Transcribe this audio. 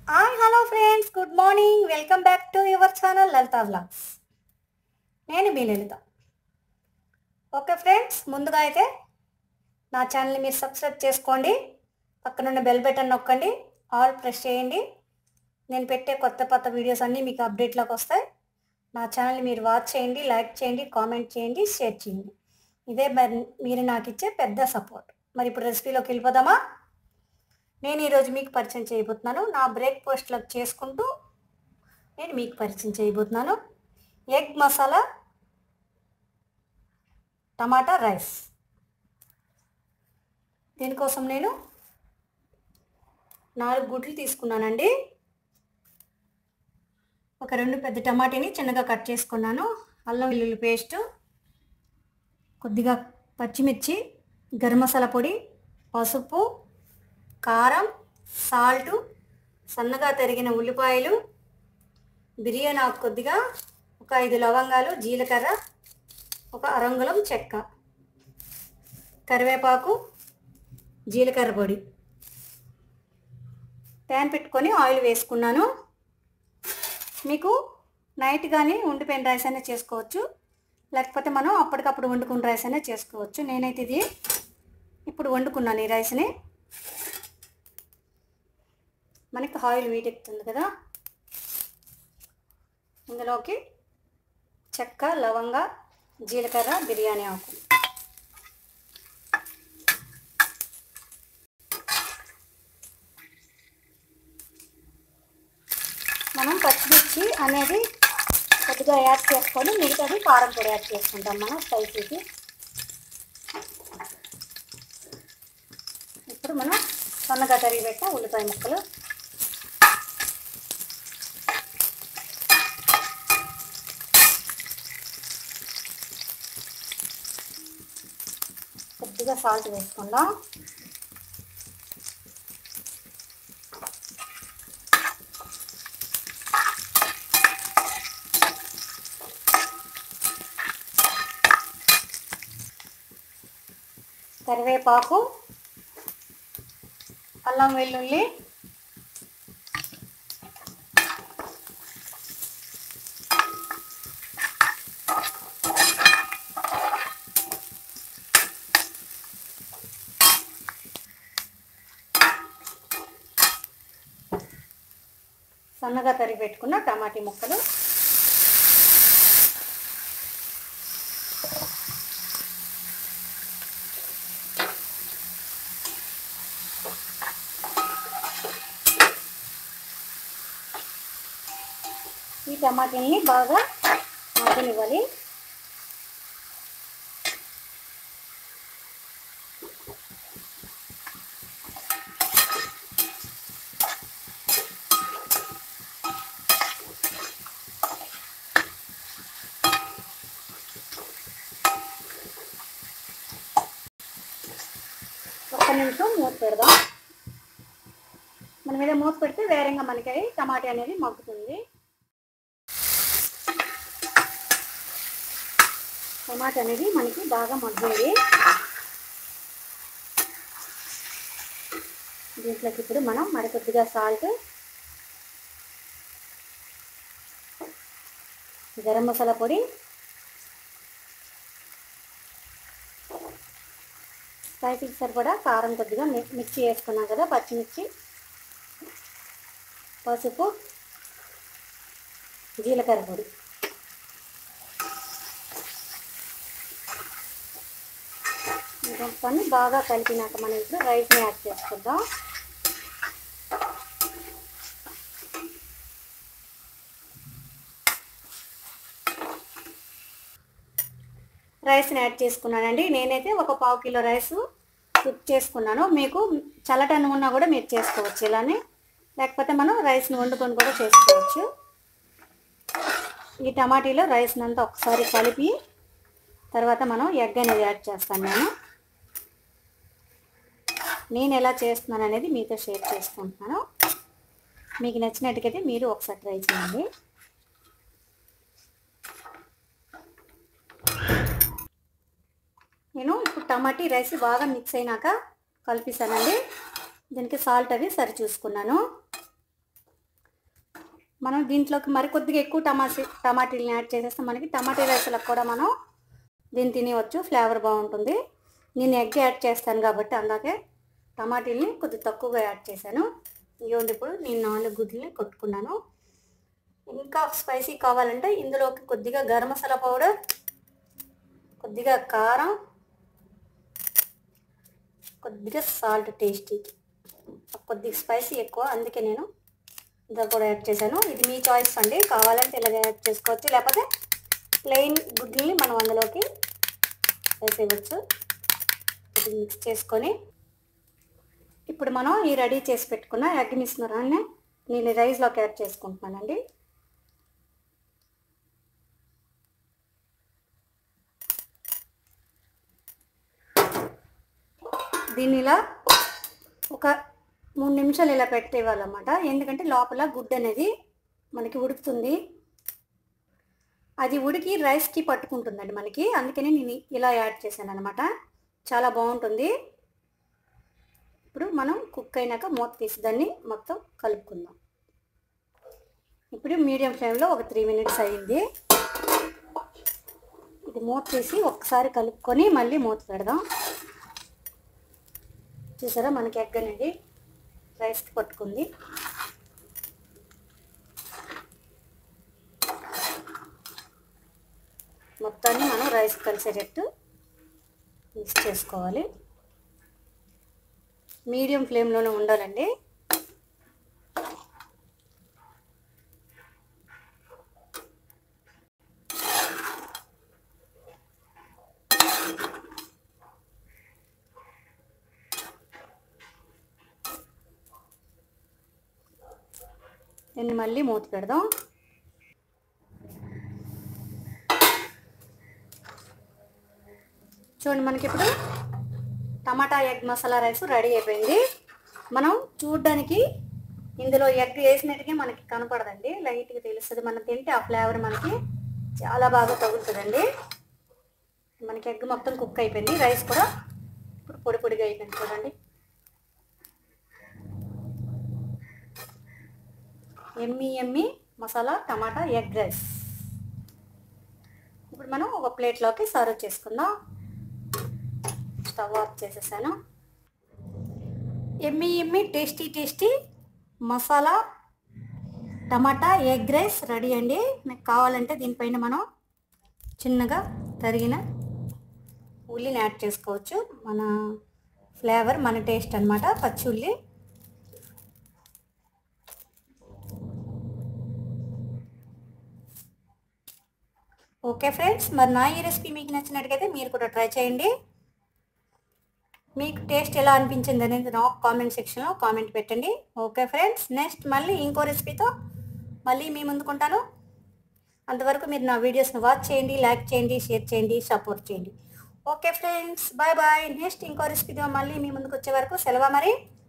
hi hello friends good morning welcome back to your channel Lalitha vlogs నేను మీ లలిత okay friends ముందుగా అయితే నా ఛానల్ని మీరు సబ్స్క్రైబ్ చేసుకోండి పక్కనున్న బెల్ బటన్ నొక్కండి ఆల్ ప్రెస్ చేయండి నేను పెట్టే కొత్త కొత్త వీడియోస్ అన్నీ మీకు అప్డేట్లోకి వస్తాయి నా ఛానల్ని మీరు వాచ్ చేయండి లైక్ చేయండి కామెంట్ చేయండి షేర్ చేయండి ఇదే మరి మీరు నాకు ఇచ్చే పెద్ద సపోర్ట్ మరి ఇప్పుడు రెసిపీలోకి వెళ్ళిపోదామా నేను ఈరోజు మీకు పరిచయం చేయబోతున్నాను నా బ్రేక్ఫాస్ట్లో చేసుకుంటూ నేను మీకు పరిచయం చేయబోతున్నాను ఎగ్ మసాలా టమాటా రైస్ దీనికోసం నేను నాలుగు గుడ్లు తీసుకున్నానండి ఒక రెండు పెద్ద టమాటీని చిన్నగా కట్ చేసుకున్నాను అల్లం వెల్లుల్లి పేస్ట్ కొద్దిగా పచ్చిమిర్చి గరం మసాలా పొడి పసుపు కారం సాల్టు సన్నగా తరిగిన ఉల్లిపాయలు బిర్యానీ ఆకు కొద్దిగా ఒక ఐదు లవంగాలు జీలకర్ర ఒక అరంగుళం చెక్క కరివేపాకు జీలకర్ర పొడి ప్యాన్ పెట్టుకొని ఆయిల్ వేసుకున్నాను మీకు నైట్ కానీ ఉండిపోయిన రైస్ అయినా చేసుకోవచ్చు లేకపోతే మనం అప్పటికప్పుడు వండుకున్న రైస్ అయినా చేసుకోవచ్చు నేనైతే ఇది ఇప్పుడు వండుకున్నాను ఈ రైస్ని మనకి ఆయిల్ వీటెక్కుతుంది కదా ఇందులోకి చెక్క లవంగ జీలకర్ర బిర్యానీ ఆకు మనం పచ్చిమిర్చి అనేది కొద్దిగా యాడ్ చేసుకొని మిగతాది కారం పొడి యాడ్ చేసుకుంటాం మనం స్పైసీకి ఇప్పుడు మనం సన్నగా తరిగి పెట్టిన ఉల్లిపాయ ముక్కలు కొద్దిగా సాల్ట్ వేసుకుందాం కరివేపాకు అల్లం వెల్లుల్లి సన్నగా తరిగి పెట్టుకున్న టమాటీ ముక్కలు ఈ టమాటీని బాగా మగ్గనివ్వాలి ఒక్క నిమిషం మూత పెడదాం మన మీద మూత పెడితే వేరంగా మనకి టమాటా అనేది మగ్గుతుంది టమాటా అనేది మనకి బాగా మగ్గింది దీంట్లోకి ఇప్పుడు మనం మరికొద్దిగా సాల్ట్ గరం మసాలా పొడి స్పైసీకి సరిపడా కారం కొద్దిగా మి- మిర్చి వేసుకున్నాం కదా పచ్చిమిర్చి పసుపు జీలకర్ర పొడి మొత్తాన్ని బాగా కలిపినాక మనం ఇప్పుడు రైస్ని యాడ్ చేసుకుందాం రైస్ని యాడ్ చేసుకున్నానండి నేనైతే ఒక పావు కిలో రైస్ కుక్ చేసుకున్నాను మీకు చల్లటన్నం ఉన్నా కూడా మీరు చేసుకోవచ్చు ఇలానే లేకపోతే మనం రైస్ని వండుకొని కూడా చేసుకోవచ్చు ఈ టమాటీలో రైస్ని అంతా ఒకసారి కలిపి తర్వాత మనం ఎగ్ అనేది యాడ్ చేస్తాను నేను నేను ఎలా చేస్తున్నాను అనేది మీతో షేర్ చేసుకుంటున్నాను మీకు నచ్చినట్టుకైతే మీరు ఒకసారి ట్రై చేయండి నేను ఇప్పుడు టమాటీ రైస్ బాగా మిక్స్ అయినాక కలిపిస్తానండి దీనికి సాల్ట్ అవి సరి చూసుకున్నాను మనం దీంట్లోకి మరి కొద్దిగా ఎక్కువ టమాటీ టమాటీలను యాడ్ చేసేస్తే మనకి టమాటీ రైస్లకు కూడా మనం దీన్ని తినేవచ్చు ఫ్లేవర్ బాగుంటుంది నేను ఎగ్ యాడ్ చేస్తాను కాబట్టి అలాగే టమాటీల్ని కొద్దిగా తక్కువగా యాడ్ చేశాను ఇవ్వండి ఇప్పుడు నేను నాలుగు గుడ్లని కొట్టుకున్నాను ఇంకా స్పైసీ కావాలంటే ఇందులోకి కొద్దిగా గరం మసాలా పౌడర్ కొద్దిగా కారం కొద్దిగా సాల్ట్ టేస్టీకి కొద్దిగా స్పైసీ ఎక్కువ అందుకే నేను ఇందులో కూడా యాడ్ చేశాను ఇది మీ చాయిస్ అండి కావాలంటే ఇలాగ యాడ్ చేసుకోవచ్చు లేకపోతే ప్లెయిన్ గుడ్లని మనం అందులోకి వేసేయవచ్చు ఇది మిక్స్ చేసుకొని ఇప్పుడు మనం ఈ రెడీ చేసి పెట్టుకున్న ఎగ్ మిశ్రమాన్ని నేను రైస్లోకి యాడ్ చేసుకుంటున్నానండి దీన్ని ఇలా ఒక మూడు నిమిషాలు ఇలా పెట్టేవాళ్ళన్నమాట ఎందుకంటే లోపల గుడ్డు అనేది మనకి ఉడుకుతుంది అది ఉడికి రైస్కి పట్టుకుంటుందండి మనకి అందుకని నేను ఇలా యాడ్ చేశాను అనమాట చాలా బాగుంటుంది ఇప్పుడు మనం కుక్ అయినాక మూత తీసి దాన్ని మొత్తం కలుపుకుందాం ఇప్పుడు మీడియం ఫ్లేమ్లో ఒక త్రీ మినిట్స్ అయ్యింది ఇది మూత తీసి ఒకసారి కలుపుకొని మళ్ళీ మూత పెడదాం చూసారా మనకి ఎగ్ అనేది రైస్కి పట్టుకుంది మొత్తాన్ని మనం రైస్ కలిసేటట్టు మిక్స్ చేసుకోవాలి మీడియం ఫ్లేమ్లోనే ఉండాలండి దీన్ని మళ్ళీ మూత పెడదాం చూడండి మనకి ఇప్పుడు tomato egg masala rice ready అయిపోయింది మనం చూడడానికి ఇందులో ఎగ్ వేసినట్టుగా మనకి కనపడదండి లైట్గా తెలుస్తుంది మనం తింటే ఆ ఫ్లేవర్ మనకి చాలా బాగా తగులుతుందండి మనకి ఎగ్ మొత్తం కుక్ అయిపోయింది రైస్ కూడా ఇప్పుడు పొడి పొడిగా అయిపోయింది చూడండి yummy yummy masala tomato egg rice ఇప్పుడు మనం ఒక ప్లేట్లోకి సర్వ్ చేసుకుందాం స్టవ్ ఆఫ్ చేసేసాను yummy yummy tasty tasty masala tomato egg rice ready అండి మీకు కావాలంటే దీనిపైన మనం చిన్నగా తరిగిన ఉల్లిని యాడ్ చేసుకోవచ్చు మన ఫ్లేవర్ మన టేస్ట్ అనమాట పచ్చి ఉల్లి ఓకే ఫ్రెండ్స్ మరి నా ఈ రెసిపీ మీకు నచ్చినట్టుగైతే మీరు కూడా ట్రై చేయండి మీకు టేస్ట్ ఎలా అనిపించింది అనేది నాకు కామెంట్ సెక్షన్లో కామెంట్ పెట్టండి ఓకే ఫ్రెండ్స్ నెక్స్ట్ మళ్ళీ ఇంకో రెసిపీతో మళ్ళీ మీ ముందుకుంటాను అంతవరకు మీరు నా వీడియోస్ని వాచ్ చేయండి లైక్ చేయండి షేర్ చేయండి సపోర్ట్ చేయండి okay friends bye bye next ఇంకో రెసిపీతో మళ్ళీ మీ ముందుకు వచ్చే వరకు సెలవు మరి